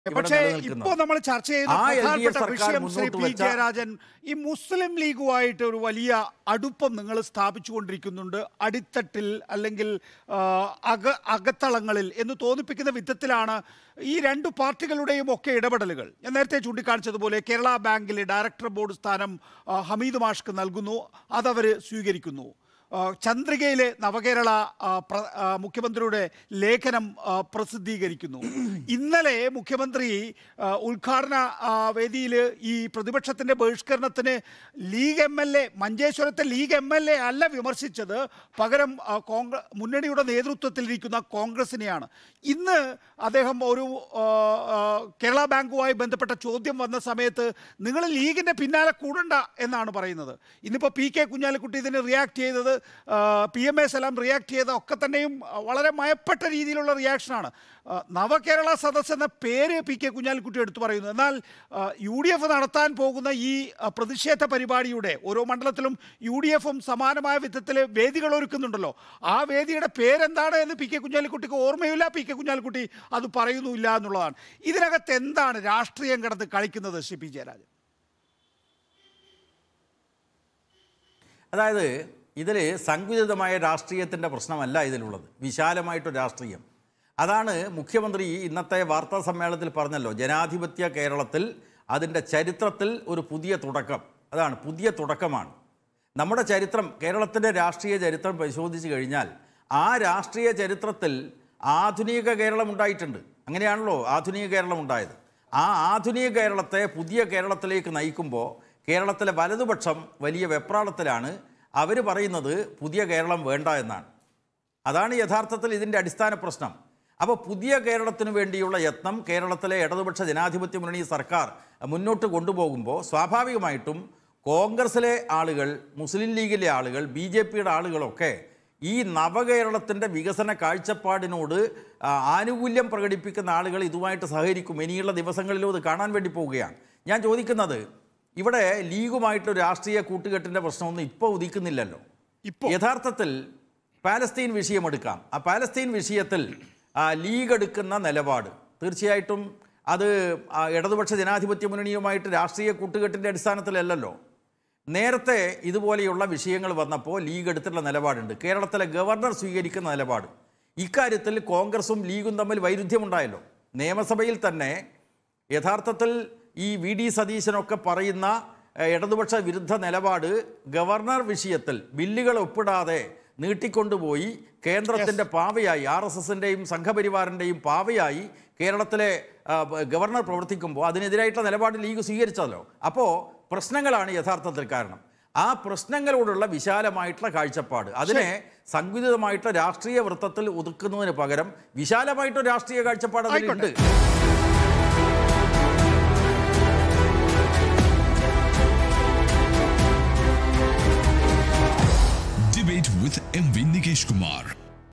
ഇവിടെ പക്ഷേ നിലനിൽക്കുന്നത്. ഇപ്പോൾ നമ്മൾ ചർച്ച ചെയ്യുന്ന ആ എൽ ഡി എഫ് പ്രധാനപ്പെട്ട സർക്കാർ വിഷയം ശ്രീ മുന്നോട്ട് പി വെച്ച ജയരാജൻ ഈ മുസ്ലിം ലീഗുമായിട്ട് ഒരു വലിയ അടുപ്പം നിങ്ങൾ സ്ഥാപിച്ചുകൊണ്ടിരിക്കുന്നുണ്ട് അടിത്തട്ടിൽ അല്ലെങ്കിൽ ആ, അക അകത്തളങ്ങളിൽ എന്ന് തോന്നിപ്പിക്കുന്ന വിധത്തിലാണ് ഈ രണ്ട് പാർട്ടികളുടെയും ഒക്കെ ഇടപെടലുകൾ ഞാൻ നേരത്തെ ചൂണ്ടിക്കാണിച്ചതുപോലെ കേരള ബാങ്കിലെ ഡയറക്ടർ ബോർഡ് സ്ഥാനം ആ, ഹമീദ് മാഷ്ക്ക് നൽകുന്നു അതവർ സ്വീകരിക്കുന്നു ആ, ചന്ദ്രികയിലെ നവകേരള ആ, പ്ര- ആ, മുഖ്യമന്ത്രിയുടെ ലേഖനം ആ, പ്രസിദ്ധീകരിക്കുന്നു ഇന്നലെ മുഖ്യമന്ത്രി ആ, ഉദ്ഘാടന വേദിയിൽ ഈ പ്രതിപക്ഷത്തിന്റെ ബഹിഷ്കരണത്തിന് ലീഗ് എം എൽ എ മഞ്ചേശ്വരത്തെ ലീഗ് എം എൽ എ അല്ല വിമർശിച്ചത് പകരം ആ, കോൺഗ്രസ് മുന്നണിയുടെ നേതൃത്വത്തിലിരിക്കുന്ന കോൺഗ്രസിനെയാണ് ഇന്ന് അദ്ദേഹം ഒരു ആ, ആ, കേരള ബാങ്കുമായി ബന്ധപ്പെട്ട ചോദ്യം വന്ന സമയത്ത് നിങ്ങൾ ലീഗിന്റെ പിന്നാലെ കൂടണ്ട എന്നാണ് പറയുന്നത് ഇന്നിപ്പോൾ പി കെ കുഞ്ഞാലിക്കുട്ടി ഇതിന് റിയാക്ട് ചെയ്തത് P M A Salam react ചെയ്ത ഒക്കെ തന്നെയും ആ, വളരെ മയപ്പെട്ട രീതിയിലുള്ള റിയാക്ഷനാണ് ആ, നവകേരള സദസ് എന്ന പേര് പി കെ കുഞ്ഞാലിക്കുട്ടി എടുത്തു പറയുന്നു എന്നാൽ യു ഡി എഫ് നടത്താൻ പോകുന്ന ഈ ആ, പ്രതിഷേധ പരിപാടിയുടെ ഓരോ മണ്ഡലത്തിലും യു ഡി എഫും സമാനമായ വിധത്തിൽ വേദികൾ ഒരുക്കുന്നുണ്ടല്ലോ ആ വേദിയുടെ പേരെന്താണ് എന്ന് പി കെ കുഞ്ഞാലിക്കുട്ടിക്ക് ഓർമ്മയില്ല പി കെ കുഞ്ഞാലിക്കുട്ടി അത് പറയുന്നുമില്ല എന്നുള്ളതാണ് ഇതിനകത്ത് എന്താണ് രാഷ്ട്രീയം കിടന്ന് കളിക്കുന്നത് ശ്രീ പി ജയരാജൻ അതായത് ഇതിൽ സങ്കുചിതമായ രാഷ്ട്രീയത്തിൻ്റെ പ്രശ്നമല്ല ഇതിലുള്ളത് വിശാലമായിട്ടൊരു രാഷ്ട്രീയം അതാണ് മുഖ്യമന്ത്രി ഇന്നത്തെ വാർത്താ സമ്മേളനത്തിൽ പറഞ്ഞല്ലോ ജനാധിപത്യ കേരളത്തിൽ അതിൻ്റെ ചരിത്രത്തിൽ ഒരു പുതിയ തുടക്കം അതാണ് പുതിയ തുടക്കമാണ് നമ്മുടെ ചരിത്രം കേരളത്തിൻ്റെ രാഷ്ട്രീയ ചരിത്രം പരിശോധിച്ച് കഴിഞ്ഞാൽ ആ രാഷ്ട്രീയ ചരിത്രത്തിൽ ആധുനിക കേരളം ഉണ്ടായിട്ടുണ്ട് അങ്ങനെയാണല്ലോ ആധുനിക കേരളം ഉണ്ടായത് ആ ആധുനിക കേരളത്തെ പുതിയ കേരളത്തിലേക്ക് നയിക്കുമ്പോൾ കേരളത്തിലെ വലതുപക്ഷം വലിയ വെപ്രാളത്തിലാണ് അവർ പറയുന്നത് പുതിയ കേരളം വേണ്ട എന്നാണ് അതാണ് യഥാർത്ഥത്തിൽ ഇതിൻ്റെ അടിസ്ഥാന പ്രശ്നം അപ്പോൾ പുതിയ കേരളത്തിന് വേണ്ടിയുള്ള യത്നം കേരളത്തിലെ ഇടതുപക്ഷ ജനാധിപത്യ മുന്നണി സർക്കാർ മുന്നോട്ട് കൊണ്ടുപോകുമ്പോൾ സ്വാഭാവികമായിട്ടും കോൺഗ്രസിലെ ആളുകൾ മുസ്ലിം ലീഗിലെ ആളുകൾ ബി ജെ പിയുടെ ആളുകളൊക്കെ ഈ നവകേരളത്തിൻ്റെ വികസന കാഴ്ചപ്പാടിനോട് ആ, ആനുകൂല്യം പ്രകടിപ്പിക്കുന്ന ആളുകൾ ഇതുമായിട്ട് സഹകരിക്കും ഇനിയുള്ള ദിവസങ്ങളിലും ഇത് കാണാൻ വേണ്ടി പോവുകയാണ് ഞാൻ ചോദിക്കുന്നത് ഇവിടെ ലീഗുമായിട്ട് രാഷ്ട്രീയ കൂട്ടുകെട്ടിൻ്റെ പ്രശ്നമൊന്നും ഇപ്പോൾ ഉദിക്കുന്നില്ലല്ലോ ഇപ്പോൾ യഥാർത്ഥത്തിൽ പാലസ്തീൻ വിഷയമെടുക്കാം ആ പാലസ്തീൻ വിഷയത്തിൽ ആ, ലീഗ് എടുക്കുന്ന നിലപാട് തീർച്ചയായിട്ടും അത് ആ, ഇടതുപക്ഷ ജനാധിപത്യ മുന്നണിയുമായിട്ട് രാഷ്ട്രീയ കൂട്ടുകെട്ടിൻ്റെ അടിസ്ഥാനത്തിലല്ലല്ലോ നേരത്തെ ഇതുപോലെയുള്ള വിഷയങ്ങൾ വന്നപ്പോൾ ലീഗ് എടുത്തിട്ടുള്ള നിലപാടുണ്ട് കേരളത്തിലെ ഗവർണർ സ്വീകരിക്കുന്ന നിലപാട് ഇക്കാര്യത്തിൽ കോൺഗ്രസും ലീഗും തമ്മിൽ വൈരുദ്ധ്യമുണ്ടായല്ലോ നിയമസഭയിൽ തന്നെ യഥാർത്ഥത്തിൽ ഈ വി ഡി സതീശനൊക്കെ പറയുന്ന ഏഹ്, ഇടതുപക്ഷ വിരുദ്ധ നിലപാട് ഗവർണർ വിഷയത്തിൽ ബില്ലുകൾ ഒപ്പിടാതെ നീട്ടിക്കൊണ്ടുപോയി കേന്ദ്രത്തിൻ്റെ പാവയായി ആർ എസ് എസിൻ്റെയും സംഘപരിവാറിൻ്റെയും പാവയായി കേരളത്തിലെ ആ, ഗവർണർ പ്രവർത്തിക്കുമ്പോൾ അതിനെതിരായിട്ടുള്ള നിലപാട് ലീഗ് സ്വീകരിച്ചല്ലോ അപ്പോൾ പ്രശ്നങ്ങളാണ് യഥാർത്ഥത്തിൽ കാരണം ആ പ്രശ്നങ്ങളോടുള്ള വിശാലമായിട്ടുള്ള കാഴ്ചപ്പാട് അതിനെ സങ്കുചിതമായിട്ടുള്ള രാഷ്ട്രീയ വൃത്തത്തിൽ ഒതുക്കുന്നതിന് പകരം വിശാലമായിട്ടൊരു രാഷ്ട്രീയ കാഴ്ചപ്പാട് അതിലുണ്ട് Debate with MV Nikesh Kumar.